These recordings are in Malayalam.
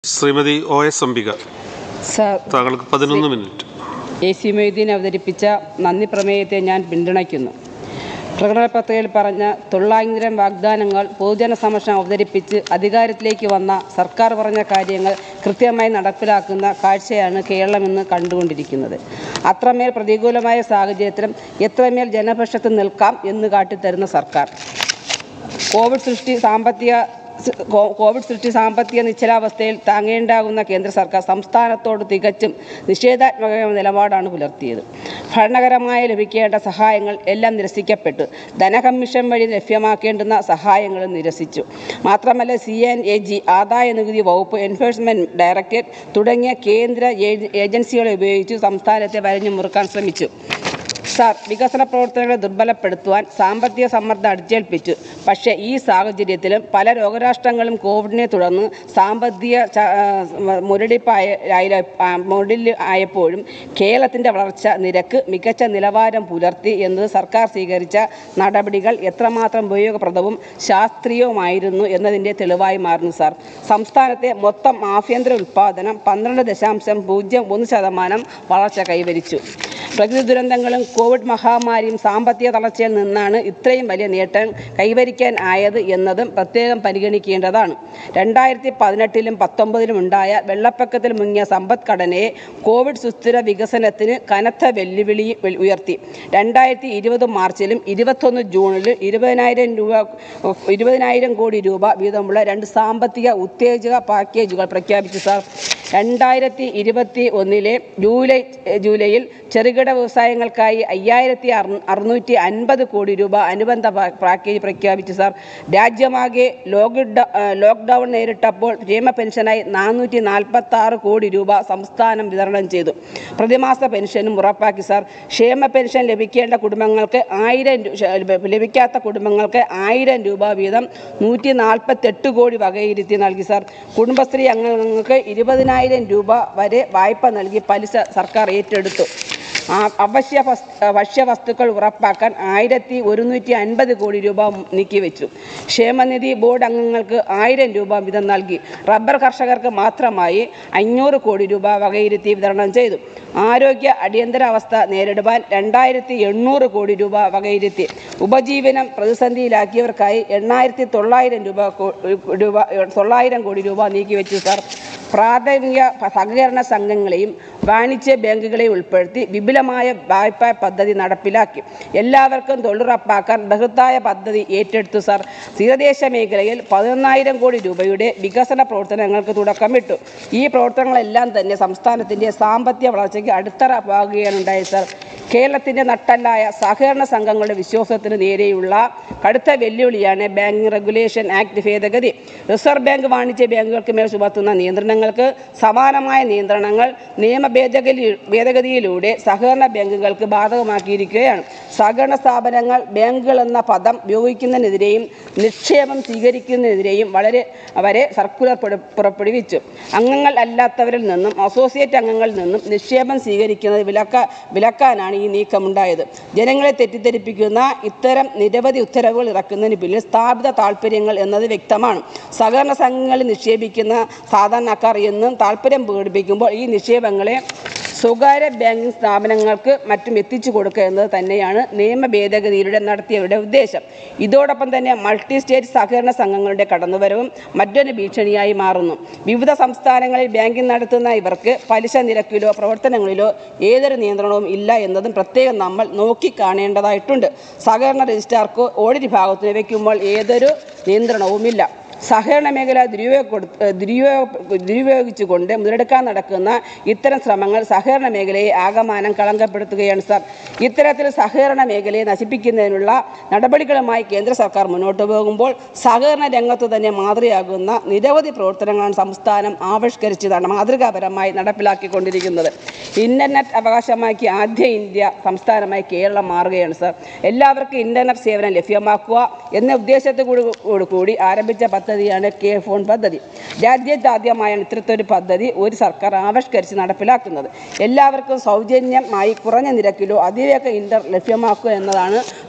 Shrimati O S Ambika sir താങ്കൾക്ക് പതിനൊന്ന് മിനിറ്റ് എ സി മൊയ്തീൻ അവതരിപ്പിച്ച നന്ദി പ്രമേയത്തെ ഞാൻ പിന്തുണയ്ക്കുന്നു പ്രകടന പത്രികയിൽ പറഞ്ഞ തൊള്ളായിരം വാഗ്ദാനങ്ങൾ പൊതുജന സമക്ഷം അവതരിപ്പിച്ച് അധികാരത്തിലേക്ക് വന്ന സർക്കാർ പറഞ്ഞ കാര്യങ്ങൾ കൃത്യമായി നടപ്പിലാക്കുന്ന കാഴ്ചയാണ് കേരളം ഇന്ന് കണ്ടുകൊണ്ടിരിക്കുന്നത് അത്രമേൽ പ്രതികൂലമായ സാഹചര്യത്തിലും എത്രമേൽ ജനപക്ഷത്ത് നിൽക്കാം എന്ന് കാട്ടിത്തരുന്ന സർക്കാർ കോവിഡ് സൃഷ്ടി സാമ്പത്തിക സ് കോ- കോവിഡ് സൃഷ്ടി സാമ്പത്തിക നിശ്ചലാവസ്ഥയിൽ താങ്ങേണ്ടാകുന്ന കേന്ദ്ര സർക്കാർ സംസ്ഥാനത്തോട് തികച്ചും നിഷേധാത്മകമായ നിലപാടാണ് പുലർത്തിയത് ഭരണകരമായി ലഭിക്കേണ്ട സഹായങ്ങൾ എല്ലാം നിരസിക്കപ്പെട്ടു ധനകമ്മീഷൻ വഴി ലഭ്യമാക്കേണ്ടുന്ന സഹായങ്ങളും നിരസിച്ചു മാത്രമല്ല സി എൻ എ ജി ആദായ നികുതി വകുപ്പ് എൻഫോഴ്സ്മെന്റ് ഡയറക്ടറേറ്റ് തുടങ്ങിയ കേന്ദ്ര ഏജ- ഏജൻസികളെ ഉപയോഗിച്ച് സംസ്ഥാനത്തെ വരഞ്ഞു മുറുക്കാൻ ശ്രമിച്ചു സാർ വികസന പ്രവർത്തനങ്ങളെ ദുർബലപ്പെടുത്തുവാൻ സാമ്പത്തിക സമ്മർദ്ദം അടിച്ചേൽപ്പിച്ചു പക്ഷേ ഈ സാഹചര്യത്തിലും പല ലോകരാഷ്ട്രങ്ങളും കോവിഡിനെ തുടർന്ന് സാമ്പത്തിക ച- ആ, മുരടിപ്പായ ആയ- ആ, മുരടിൽ ആയപ്പോഴും കേരളത്തിൻ്റെ വളർച്ച നിരക്ക് മികച്ച നിലവാരം പുലർത്തി എന്നത് സർക്കാർ സ്വീകരിച്ച നടപടികൾ എത്രമാത്രം ഉപയോഗപ്രദവും ശാസ്ത്രീയവുമായിരുന്നു എന്നതിൻ്റെ തെളിവായി മാറുന്നു സാർ സംസ്ഥാനത്തെ മൊത്തം ആഭ്യന്തര ഉൽപ്പാദനം പന്ത്രണ്ട് ദശാംശം പൂജ്യം ഒന്ന് ശതമാനം വളർച്ച കൈവരിച്ചു പ്രകൃതി ദുരന്തങ്ങളും കോവിഡ് മഹാമാരിയും സാമ്പത്തിക തളർച്ചയിൽ നിന്നാണ് ഇത്രയും വലിയ നേട്ടം കൈവരിക്കാൻ ആയത് എന്നതും പ്രത്യേകം പരിഗണിക്കേണ്ടതാണ് രണ്ടായിരത്തി പതിനെട്ടിലും പത്തൊമ്പതിലും ഉണ്ടായ വെള്ളപ്പൊക്കത്തിൽ മുങ്ങിയ സമ്പദ്ഘടനയെ കോവിഡ് സുസ്ഥിര വികസനത്തിന് കനത്ത വെല്ലുവിളി വെൽ- ഉയർത്തി രണ്ടായിരത്തി ഇരുപത് മാർച്ചിലും ഇരുപത്തൊന്ന് ജൂണിലും ഇരുപതിനായിരം രൂപ ഇരുപതിനായിരം കോടി രൂപ വീതമുള്ള രണ്ട് സാമ്പത്തിക ഉത്തേജക പാക്കേജുകൾ പ്രഖ്യാപിച്ചു സാർ രണ്ടായിരത്തി ഇരുപത്തി ഒന്നിലെ ജൂലൈ ജൂലൈയിൽ ചെറുകിട വ്യവസായങ്ങൾക്കായി അയ്യായിരത്തി അറുന്നൂറ്റി അൻപത് കോടി രൂപ അനുബന്ധ പാ- പാക്കേജ് പ്രഖ്യാപിച്ചു സാർ രാജ്യമാകെ ലോക്ക്ഡൗ ലോക്ക്ഡൗൺ നേരിട്ടപ്പോൾ ക്ഷേമ പെൻഷനായി നാനൂറ്റി നാൽപ്പത്തി ആറ് കോടി രൂപ സംസ്ഥാനം വിതരണം ചെയ്തു പ്രതിമാസ പെൻഷനും ഉറപ്പാക്കി സാർ ക്ഷേമ പെൻഷൻ ലഭിക്കേണ്ട കുടുംബങ്ങൾക്ക് ആയിരം രൂ- ക്ഷ- ലഭിക്കാത്ത കുടുംബങ്ങൾക്ക് ആയിരം രൂപ വീതം നൂറ്റി നാൽപ്പത്തെട്ട് കോടി വകയിരുത്തി നൽകി സാർ കുടുംബശ്രീ അംഗങ്ങൾക്ക് ഇരുപതിനായിരം രൂപ വരെ വായ്പ നൽകി പലിശ സർക്കാർ ഏറ്റെടുത്തു ആ അവശ്യ വസ്- ഭക്ഷ്യവസ്തുക്കൾ ഉറപ്പാക്കാൻ ആയിരത്തി ഒരുന്നൂറ്റി അൻപത് കോടി രൂപ നീക്കിവെച്ചു ക്ഷേമനിധി ബോർഡ് അംഗങ്ങൾക്ക് ആയിരം രൂപ വീതം നൽകി റബ്ബർ കർഷകർക്ക് മാത്രമായി അഞ്ഞൂറ് കോടി രൂപ വകയിരുത്തി വിതരണം ചെയ്തു ആരോഗ്യ അടിയന്തരാവസ്ഥ നേരിടുവാൻ രണ്ടായിരത്തി എണ്ണൂറ് കോടി രൂപ വകയിരുത്തി ഉപജീവനം പ്രതിസന്ധിയിലാക്കിയവർക്കായി എണ്ണായിരത്തി തൊള്ളായിരം രൂപ കോ- രൂപ തൊള്ളായിരം കോടി രൂപ നീക്കിവെച്ചു സാർ പ്രാഥമിക സഹകരണ സംഘങ്ങളെയും വാണിജ്യ ബാങ്കുകളെയും ഉൾപ്പെടുത്തി വിപുലമായ വായ്പാ പദ്ധതി നടപ്പിലാക്കി എല്ലാവർക്കും തൊഴിലുറപ്പാക്കാൻ ബൃഹത്തായ പദ്ധതി ഏറ്റെടുത്തു സാർ തീരദേശ മേഖലയിൽ പതിനൊന്നായിരം കോടി രൂപയുടെ വികസന പ്രവർത്തനങ്ങൾക്ക് തുടക്കമിട്ടു ഈ പ്രവർത്തനങ്ങളെല്ലാം തന്നെ സംസ്ഥാനത്തിൻ്റെ സാമ്പത്തിക വളർച്ചയ്ക്ക് അടിത്തറ പാകുകയാണ് ഉണ്ടായത് സാർ കേരളത്തിൻ്റെ നട്ടല്ലായ സഹകരണ സംഘങ്ങളുടെ വിശ്വാസത്തിന് നേരെയുള്ള കടുത്ത വെല്ലുവിളിയാണ് ബാങ്കിംഗ് റെഗുലേഷൻ ആക്ട് ഭേദഗതി റിസർവ് ബാങ്ക് വാണിജ്യ ബാങ്കുകൾക്ക് മേൽ ചുമത്തുന്ന നിയന്ത്രണങ്ങൾക്ക് സമാനമായ നിയന്ത്രണങ്ങൾ നിയമ ഭേദഗതി ഭേദഗതിയിലൂടെ സഹകരണ ബാങ്കുകൾക്ക് ബാധകമാക്കിയിരിക്കുകയാണ് സഹകരണ സ്ഥാപനങ്ങൾ ബാങ്കുകൾ എന്ന പദം ഉപയോഗിക്കുന്നതിനെതിരെയും നിക്ഷേപം സ്വീകരിക്കുന്നതിനെതിരെയും വളരെ വരെ സർക്കുലർ പുറ- പുറപ്പെടുവിച്ചു അംഗങ്ങൾ അല്ലാത്തവരിൽ നിന്നും അസോസിയേറ്റ് അംഗങ്ങളിൽ നിന്നും നിക്ഷേപം സ്വീകരിക്കുന്നത് വിലക്ക വിലക്കാനാണ് ഈ നീക്കമുണ്ടായത് ജനങ്ങളെ തെറ്റിദ്ധരിപ്പിക്കുന്ന ഇത്തരം നിരവധി ഉത്തരവുകൾ ഇറക്കുന്നതിന് പിന്നിൽ സ്ഥാപിത താല്പര്യങ്ങൾ എന്നത് വ്യക്തമാണ് സഹകരണ സംഘങ്ങളിൽ നിക്ഷേപിക്കുന്ന സാധാരണക്കാർ എന്നും താല്പര്യം പ്രകടിപ്പിക്കുമ്പോൾ ഈ നിക്ഷേപങ്ങളെ സ്വകാര്യ ബാങ്കിംഗ് സ്ഥാപനങ്ങൾക്ക് മറ്റും എത്തിച്ചു കൊടുക്കുക എന്നത് തന്നെയാണ് നിയമ ഭേദഗതിയിലൂടെ നടത്തിയവരുടെ ഉദ്ദേശം ഇതോടൊപ്പം തന്നെ മൾട്ടി സ്റ്റേറ്റ് സഹകരണ സംഘങ്ങളുടെ കടന്നുവരവും മറ്റൊരു ഭീഷണിയായി മാറുന്നു വിവിധ സംസ്ഥാനങ്ങളിൽ ബാങ്കിംഗ് നടത്തുന്ന ഇവർക്ക് പലിശ നിരക്കിലോ പ്രവർത്തനങ്ങളിലോ ഏതൊരു നിയന്ത്രണവും ഇല്ല എന്നതും പ്രത്യേകം നമ്മൾ നോക്കിക്കാണേണ്ടതായിട്ടുണ്ട് സഹകരണ രജിസ്ട്രാർക്കോ ഓഡിറ്റ് വിഭാഗത്തിന് വയ്ക്കുമ്പോൾ ഏതൊരു നിയന്ത്രണവുമില്ല സഹകരണ മേഖല ദുരുപയോഗ ദുരുപയോഗ ദുരുപയോഗിച്ചുകൊണ്ട് മുതലെടുക്കാൻ നടക്കുന്ന ഇത്തരം ശ്രമങ്ങൾ സഹകരണ മേഖലയെ ആകമാനം കളങ്കപ്പെടുത്തുകയാണ് സാർ ഇത്തരത്തിൽ സഹകരണ മേഖലയെ നശിപ്പിക്കുന്നതിനുള്ള നടപടികളുമായി കേന്ദ്ര സർക്കാർ മുന്നോട്ട് പോകുമ്പോൾ സഹകരണ രംഗത്ത് തന്നെ മാതൃകയാകുന്ന നിരവധി പ്രവർത്തനങ്ങളാണ് സംസ്ഥാനം ആവിഷ്കരിച്ചതാണ് മാതൃകാപരമായി നടപ്പിലാക്കിക്കൊണ്ടിരിക്കുന്നത് ഇന്റർനെറ്റ് അവകാശമാക്കി ആദ്യ ഇന്ത്യ സംസ്ഥാനമായി കേരളം മാറുകയാണ് സാർ എല്ലാവർക്കും ഇന്റർനെറ്റ് സേവനം ലഭ്യമാക്കുക എന്ന ഉദ്ദേശത്തോടു കൂടി ആരംഭിച്ച പദ്ധതിയാണ് കെ ഫോൺ പദ്ധതി രാജ്യത്താദ്യമായാണ് ഇത്തരത്തൊരു പദ്ധതി ഒരു സർക്കാർ ആവിഷ്കരിച്ച് നടപ്പിലാക്കുന്നത് എല്ലാവർക്കും സൗജന്യമായി കുറഞ്ഞ നിരക്കിലോ അതിവേഗ ഇന്റർ ലഭ്യമാക്കുക എന്നതാണ്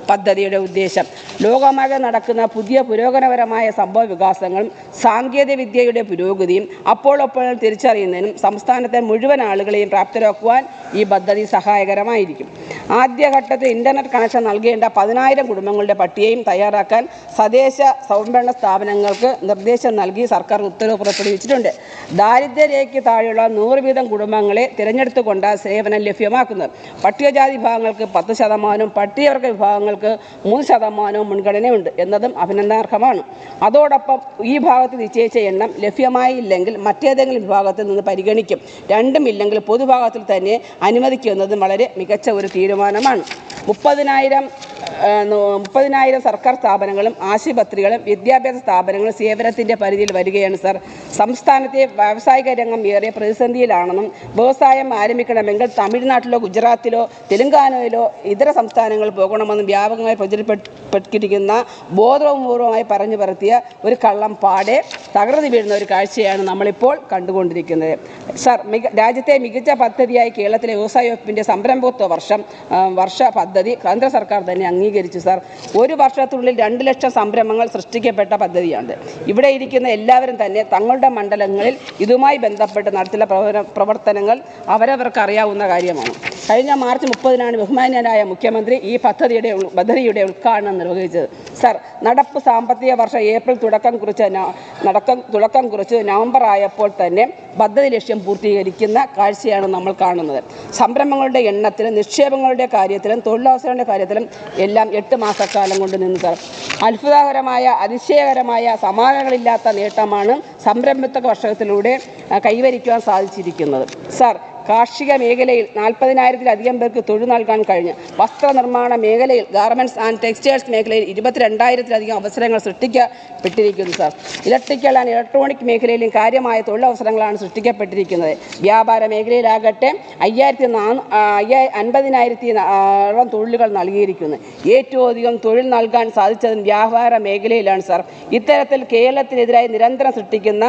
പദ്ധതിയുടെ ഉദ്ദേശം ലോകമാകെ നടക്കുന്ന പുതിയ പുരോഗമനപരമായ സംഭവ വികാസങ്ങളും സാങ്കേതിക വിദ്യയുടെ പുരോഗതിയും അപ്പോൾ അപ്പോൾ തിരിച്ചറിയുന്നതിനും സംസ്ഥാനത്തെ മുഴുവൻ ആളുകളെയും പ്രാപ്തരാക്കുവാൻ ഈ പദ്ധതി സഹായകരമായിരിക്കും ആദ്യഘട്ടത്തിൽ ഇൻ്റർനെറ്റ് കണക്ഷൻ നൽകേണ്ട പതിനായിരം കുടുംബങ്ങളുടെ പട്ടികയും തയ്യാറാക്കാൻ തദ്ദേശ സ്വയംഭരണ സ്ഥാപനങ്ങൾക്ക് നിർദ്ദേശം നൽകി സർക്കാർ ഉത്തരവ് പുറപ്പെടുവിച്ചിട്ടുണ്ട് ദാരിദ്ര്യരേഖയ്ക്ക് താഴെയുള്ള നൂറ് വീതം കുടുംബങ്ങളെ തിരഞ്ഞെടുത്തുകൊണ്ട് സേവനം ലഭ്യമാക്കുന്നത് പട്ടികജാതി വിഭാഗങ്ങൾക്ക് പത്ത് ശതമാനവും പട്ടികവർഗ വിഭാഗങ്ങൾക്ക് മൂന്ന് ശതമാനവും മുൻഗണനയുണ്ട് എന്നതും അഭിനന്ദനാർഹമാണ് അതോടൊപ്പം ഈ ഭാഗത്ത് നിശ്ചയിച്ച എണ്ണം ലഭ്യമായില്ലെങ്കിൽ മറ്റേതെങ്കിലും വിഭാഗത്തിൽ നിന്ന് പരിഗണിക്കും രണ്ടും ഇല്ലെങ്കിൽ പൊതുഭാഗത്തിൽ തന്നെ അനുവദിക്കുന്നതും വളരെ മികച്ച ഒരു തീരുമാനമാണ് മുപ്പതിനായിരം മുപ്പതിനായിരം സർക്കാർ സ്ഥാപനങ്ങളും ആശുപത്രികളും വിദ്യാഭ്യാസ സ്ഥാപനങ്ങളും സേവനത്തിൻ്റെ പരിധിയിൽ വരികയാണ് സർ സംസ്ഥാനത്തെ വ്യാവസായിക രംഗം ഏറെ പ്രതിസന്ധിയിലാണെന്നും വ്യവസായം ആരംഭിക്കണമെങ്കിൽ തമിഴ്നാട്ടിലോ ഗുജറാത്തിലോ തെലങ്കാനയിലോ ഇതര സംസ്ഥാനങ്ങളിൽ പോകണമെന്നും വ്യാപകമായി പ്രചരിപ്പെട്ടിരിക്കുന്ന ബോധപൂർവമായി പറഞ്ഞു പരത്തിയ ഒരു കള്ളം പാടെ തകർന്നു വീഴുന്ന ഒരു കാഴ്ചയാണ് നമ്മളിപ്പോൾ കണ്ടുകൊണ്ടിരിക്കുന്നത് സർ മിക രാജ്യത്തെ മികച്ച പദ്ധതിയായി കേരളത്തിലെ വ്യവസായ വകുപ്പിൻ്റെ സംരംഭത്വ വർഷം ആ, വർഷ പദ്ധതി കേന്ദ്ര സർക്കാർ തന്നെ അംഗീകരിച്ചു സാർ ഒരു വർഷത്തിനുള്ളിൽ രണ്ട് ലക്ഷം സംരംഭങ്ങൾ സൃഷ്ടിക്കപ്പെട്ട പദ്ധതിയാണ് ഇവിടെ ഇരിക്കുന്ന എല്ലാവരും തന്നെ തങ്ങളുടെ മണ്ഡലങ്ങളിൽ ഇതുമായി ബന്ധപ്പെട്ട് നടത്തിയ പ്രവർത്തന- പ്രവർത്തനങ്ങൾ അവരവർക്ക് അറിയാവുന്ന കാര്യമാണ് കഴിഞ്ഞ മാർച്ച് മുപ്പതിനാണ് ബഹുമാന്യനായ മുഖ്യമന്ത്രി ഈ പദ്ധതിയുടെ ഉൾ- പദ്ധതിയുടെ ഉദ്ഘാടനം നിർവഹിച്ചത് സർ നടപ്പ് സാമ്പത്തിക വർഷം ഏപ്രിൽ തുടക്കം കുറിച്ച് ന- നടക്കം തുടക്കം കുറിച്ച് നവംബർ ആയപ്പോൾ തന്നെ പദ്ധതി ലക്ഷ്യം പൂർത്തീകരിക്കുന്ന കാഴ്ചയാണ് നമ്മൾ കാണുന്നത് സംരംഭങ്ങളുടെ എണ്ണത്തിലും നിക്ഷേപങ്ങളുടെ കാര്യത്തിലും തൊഴിലവസരങ്ങളുടെ കാര്യത്തിലും എല്ലാം എട്ട് മാസക്കാലം കൊണ്ട് നിന്ന് സാർ അത്ഭുതകരമായ അതിശയകരമായ സമാനങ്ങളില്ലാത്ത നേട്ടമാണ് സംരംഭത്വ വർഷത്തിലൂടെ ആ, കൈവരിക്കുവാൻ സാധിച്ചിരിക്കുന്നത് സാർ കാർഷിക മേഖലയിൽ നാൽപ്പതിനായിരത്തിലധികം പേർക്ക് തൊഴിൽ നൽകാൻ കഴിഞ്ഞു വസ്ത്രനിർമ്മാണ മേഖലയിൽ ഗാർമെൻറ്റ്സ് ആൻഡ് ടെക്സ്റ്റൈൽസ് മേഖലയിൽ ഇരുപത്തിരണ്ടായിരത്തിലധികം അവസരങ്ങൾ സൃഷ്ടിക്കപ്പെട്ടിരിക്കുന്നു സാർ ഇലക്ട്രിക്കൽ ആൻഡ് ഇലക്ട്രോണിക് മേഖലയിലും കാര്യമായ തൊഴിലവസരങ്ങളാണ് സൃഷ്ടിക്കപ്പെട്ടിരിക്കുന്നത് വ്യാപാര മേഖലയിലാകട്ടെ അയ്യായിരത്തി നാനൂ അയ്യായി അൻപതിനായിരത്തി ഓളം തൊഴിലുകൾ നൽകിയിരിക്കുന്നു ഏറ്റവും അധികം തൊഴിൽ നൽകാൻ സാധിച്ചത് വ്യാപാര മേഖലയിലാണ് സാർ ഇത്തരത്തിൽ കേരളത്തിനെതിരായി നിരന്തരം സൃഷ്ടിക്കുന്ന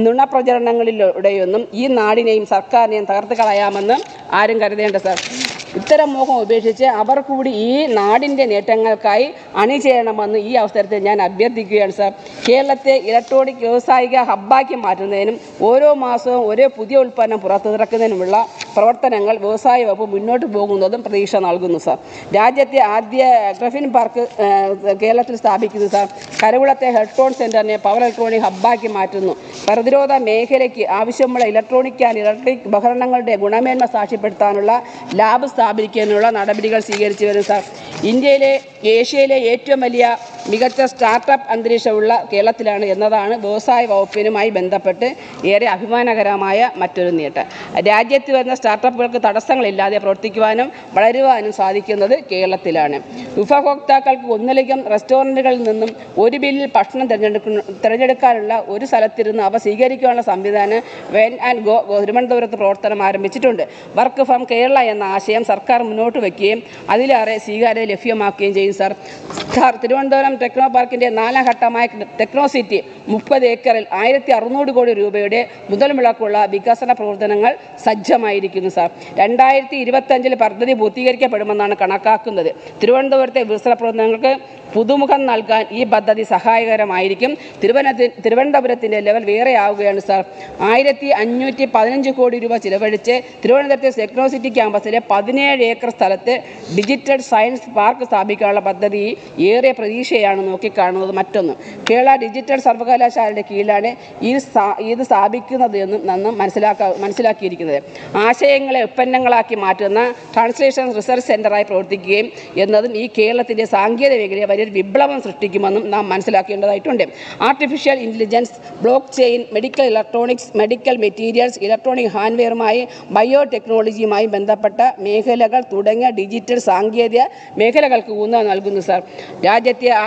നുണപ്രചരണങ്ങളിലൂടെയൊന്നും ഈ നാടിനെയും സർക്കാരിനെയും തകർത്ത് കളയാമെന്ന് ആരും കരുതേണ്ട സാർ ഇത്തരം മോഹം ഉപേക്ഷിച്ച് അവർ കൂടി ഈ നാടിൻ്റെ നേട്ടങ്ങൾക്കായി അണിചേരണമെന്ന് ഈ അവസരത്തിൽ ഞാൻ അഭ്യർത്ഥിക്കുകയാണ് സാർ കേരളത്തെ ഇലക്ട്രോണിക് വ്യാവസായിക ഹബ്ബാക്കി മാറ്റുന്നതിനും ഓരോ മാസവും ഓരോ പുതിയ ഉൽപ്പന്നം പുറത്തിറക്കുന്നതിനുമുള്ള പ്രവർത്തനങ്ങൾ വ്യവസായ വകുപ്പ് മുന്നോട്ട് പോകുന്നതും പ്രതീക്ഷ നൽകുന്നു സാർ രാജ്യത്തെ ആദ്യ ഗ്രഫിൻ പാർക്ക് ഏഹ്, കേരളത്തിൽ സ്ഥാപിക്കുന്നു സാർ കരകുളത്തെ ഹെഡ്ഫോൺ സെൻറ്ററിനെ പവർ ഇലക്ട്രോണിക് ഹബ്ബാക്കി മാറ്റുന്നു പ്രതിരോധ മേഖലയ്ക്ക് ആവശ്യമുള്ള ഇലക്ട്രോണിക് ആൻഡ് ഇലക്ട്രിക് ഉപകരണങ്ങളുടെ ഗുണമേന്മ സാക്ഷ്യപ്പെടുത്താനുള്ള ലാബ് സ്ഥാപിക്കുന്നതിനുള്ള നടപടികൾ സ്വീകരിച്ചു വരും സാർ ഇന്ത്യയിലെ ഏഷ്യയിലെ ഏറ്റവും വലിയ മികച്ച സ്റ്റാർട്ടപ്പ് അന്തരീക്ഷമുള്ള കേരളത്തിലാണ് എന്നതാണ് വ്യവസായ വകുപ്പിനുമായി ബന്ധപ്പെട്ട് ഏറെ അഭിമാനകരമായ മറ്റൊരു നേട്ടം രാജ്യത്ത് വരുന്ന സ്റ്റാർട്ടപ്പുകൾക്ക് തടസ്സങ്ങളില്ലാതെ പ്രവർത്തിക്കുവാനും വളരുവാനും സാധിക്കുന്നത് കേരളത്തിലാണ് ഉപഭോക്താക്കൾക്ക് ഒന്നിലധികം റെസ്റ്റോറൻറ്റുകളിൽ നിന്നും ഒരു ബില്ലിൽ ഭക്ഷണം തിരഞ്ഞെടുക്കുന്ന തിരഞ്ഞെടുക്കാനുള്ള ഒരു സ്ഥലത്തിരുന്ന് അവ സ്വീകരിക്കാനുള്ള സംവിധാനം വെൻ ആൻഡ് ഗോ തിരുവനന്തപുരത്ത് പ്രവർത്തനം ആരംഭിച്ചിട്ടുണ്ട് വർക്ക് ഫ്രം കേരള എന്ന ആശയം സർക്കാർ മുന്നോട്ട് വയ്ക്കുകയും അതിലേറെ സ്വീകാര്യത ലഭ്യമാക്കുകയും ചെയ്യും സാർ സാർ തിരുവനന്തപുരം ടെക്നോ പാർക്കിൻ്റെ നാലാം ഘട്ടമായ ടെക്നോ സിറ്റി മുപ്പത് ഏക്കറിൽ ആയിരത്തി അറുന്നൂറ് കോടി രൂപയുടെ മുതൽ മുടക്കുള്ള വികസന പ്രവർത്തനങ്ങൾ സജ്ജമായിരിക്കുന്നു സാർ രണ്ടായിരത്തി ഇരുപത്തഞ്ചിൽ പദ്ധതി പൂർത്തീകരിക്കപ്പെടുമെന്നാണ് കണക്കാക്കുന്നത് തിരുവനന്തപുരത്തെ വികസന പ്രവർത്തനങ്ങൾക്ക് പുതുമുഖം നൽകാൻ ഈ പദ്ധതി സഹായകരമായിരിക്കും തിരുവനന്ത തിരുവനന്തപുരത്തിൻ്റെ ലെവൽ വേറെ ആവുകയാണ് സാർ ആയിരത്തി അഞ്ഞൂറ്റി പതിനഞ്ച് കോടി രൂപ ചിലവഴിച്ച് തിരുവനന്തപുരത്തെ ടെക്നോ സിറ്റി ക്യാമ്പസിലെ പതിനേഴ് ഏക്കർ സ്ഥലത്ത് ഡിജിറ്റൽ സയൻസ് പാർക്ക് സ്ഥാപിക്കാനുള്ള പദ്ധതി ഏറെ പ്രതീക്ഷയാണ് നോക്കിക്കാണുന്നത് മറ്റൊന്ന് കേരള ഡിജിറ്റൽ സർവകലാശാലയുടെ കീഴിലാണ് ഈ സ്ഥാ- ഇത് സ്ഥാപിക്കുന്നത് എന്നും നന്ന് മനസ്സിലാക്കാ മനസ്സിലാക്കിയിരിക്കുന്നത് ആശയങ്ങളെ ഉൽപ്പന്നങ്ങളാക്കി മാറ്റുന്ന ട്രാൻസ്ലേഷൻ റിസർച്ച് സെൻ്ററായി പ്രവർത്തിക്കുകയും എന്നതും ഈ കേരളത്തിൻ്റെ സാങ്കേതിക മേഖലയെ വലിയൊരു വിപ്ലവം സൃഷ്ടിക്കുമെന്നും നാം മനസ്സിലാക്കേണ്ടതായിട്ടുണ്ട് artificial intelligence blockchain medical electronics medical materials electronic ഹാൻഡ്വെയറുമായി ബയോടെക്നോളജിയുമായി ബന്ധപ്പെട്ട മേഖലകൾ തുടങ്ങിയ ഡിജിറ്റൽ സാങ്കേതിക മേഖലകൾക്ക് ഊന്നൽ നൽകുന്നു സാർ രാജ്യത്തെ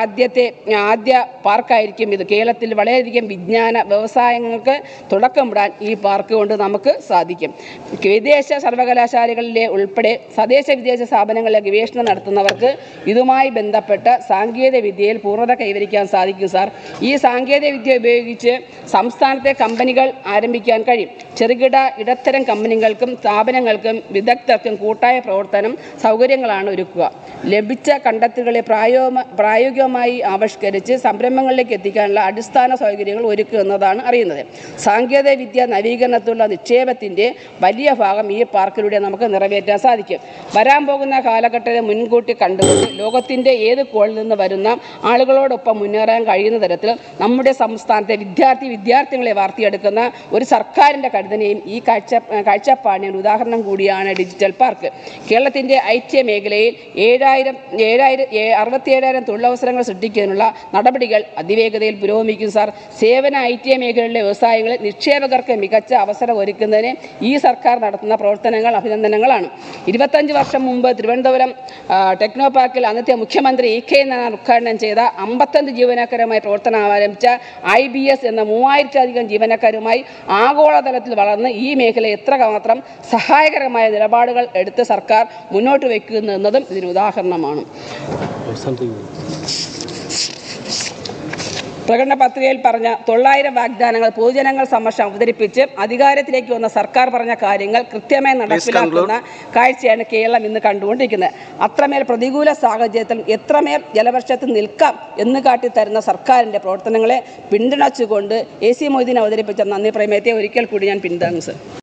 ആദ്യത്തെ ആദ്യ പാർക്കായിരിക്കും ഇത് കേരളത്തിൽ വളരെയധികം വിജ്ഞാന വ്യവസായങ്ങൾക്ക് തുടക്കമിടാൻ ഈ പാർക്ക് കൊണ്ട് നമുക്ക് സാധിക്കും വിദേശ സർവകലാശാലകളിലെ ഉൾപ്പെടെ സ്വദേശ വിദേശ സ്ഥാപനങ്ങളിലെ ഗവേഷണം നടത്തുന്നവർക്ക് ഇതുമായി ബന്ധപ്പെട്ട സാങ്കേതിക വിദ്യയിൽ പൂർണ്ണത കൈവരിക്കാൻ സാധിക്കും സാർ ഈ സാങ്കേതിക വിദ്യ ഉപയോഗിച്ച് സംസ്ഥാനത്തെ കമ്പനികൾ ആരംഭിക്കാൻ കഴിയും ചെറുകിട ഇടത്തരം കമ്പനികൾക്കും സ്ഥാപനങ്ങൾക്കും വിദഗ്ധർക്കും കൂട്ടായ പ്രവർത്തനം സൗകര്യങ്ങളാണ് ഒരുക്കുക ലഭിച്ച കണ്ടെത്തലുകളെ പ്രായോഗ പ്രായോഗികമായി ആവിഷ്കരിച്ച് സംരംഭങ്ങളിലേക്ക് എത്തിക്കാനുള്ള അടിസ്ഥാന സൗകര്യങ്ങൾ ഒരുക്കുക എന്നതാണ് അറിയുന്നത് സാങ്കേതിക വിദ്യ നവീകരണത്തിലുള്ള നിക്ഷേപത്തിൻ്റെ വലിയ ഭാഗം ഈ പാർക്കിലൂടെ നമുക്ക് നിറവേറ്റാൻ സാധിക്കും വരാൻ പോകുന്ന കാലഘട്ടത്തെ മുൻകൂട്ടി കണ്ടുകൊണ്ട് ലോകത്തിൻ്റെ ഏത് കോണിൽ നിന്ന് വരുന്ന ആളുകളോടൊപ്പം മുന്നേറാൻ കഴിയുന്ന തരത്തിൽ നമ്മുടെ സംസ്ഥാനത്തെ വിദ്യാർത്ഥി വിദ്യാർത്ഥികളെ വാർത്തിയെടുക്കുന്ന ഒരു സർക്കാരിൻ്റെ കരുതനെയും ഈ കാഴ്ച കാഴ്ചപ്പാടിന് ഒരു ഉദാഹരണം കൂടിയാണ് ഡിജിറ്റൽ പാർക്ക് കേരളത്തിൻ്റെ ഐ ടി മേഖലയിൽ ഏഴായിരം ഏഴായിരം ഏ- അറുപത്തിയേഴായിരം തൊഴിലവസരങ്ങൾ സൃഷ്ടിക്കുന്നതിനുള്ള നടപടികൾ അതിവേഗതയിൽ പുരോഗമിക്കും സാർ സേവന ഐ ടി മേഖലയിലെ വ്യവസായങ്ങളിൽ നിക്ഷേപകർക്ക് മികച്ച അവസരം ഒരുക്കുന്നതിന് ഈ സർക്കാർ നടത്തുന്ന പ്രവർത്തനങ്ങൾ അഭിനന്ദനങ്ങളാണ് ഇരുപത്തഞ്ച് വർഷം മുമ്പ് തിരുവനന്തപുരം ആ, ടെക്നോ പാർക്കിൽ അന്നത്തെ മുഖ്യമന്ത്രി ഇ കെ നായർ ഉദ്ഘാടനം ചെയ്ത അമ്പത്തഞ്ച് ജീവനക്കാരുമായി പ്രവർത്തനം ആരംഭിച്ച ഐ ബി എസ് എന്ന മൂവായിരത്തിലധികം ജീവനക്കാരുമായി ആഗോളതലത്തിൽ വളർന്ന് ഈ മേഖല എത്രമാത്രം സഹായകരമായ നിലപാടുകൾ എടുത്ത് സർക്കാർ മുന്നോട്ട് വയ്ക്കുന്നു എന്നതും ഇതിന് ഉദാഹരണമാണ് പ്രകടന പത്രികയിൽ പറഞ്ഞ തൊള്ളായിരം വാഗ്ദാനങ്ങൾ പൊതുജനങ്ങൾ സമക്ഷം അവതരിപ്പിച്ച് അധികാരത്തിലേക്ക് വന്ന സർക്കാർ പറഞ്ഞ കാര്യങ്ങൾ കൃത്യമായി നടപ്പിലാക്കുന്ന കാഴ്ചയാണ് കേരളം ഇന്ന് കണ്ടുകൊണ്ടിരിക്കുന്നത് അത്രമേൽ പ്രതികൂല സാഹചര്യത്തിൽ എത്രമേൽ ജലവർഷത്തിൽ നിൽക്കാം എന്ന് കാട്ടിത്തരുന്ന സർക്കാരിൻ്റെ പ്രവർത്തനങ്ങളെ പിന്തുണച്ചുകൊണ്ട് എ സി മൊയ്തീൻ അവതരിപ്പിച്ച നന്ദി പ്രമേയത്തെ ഒരിക്കൽ കൂടി ഞാൻ പിന്താങ്ങും സർ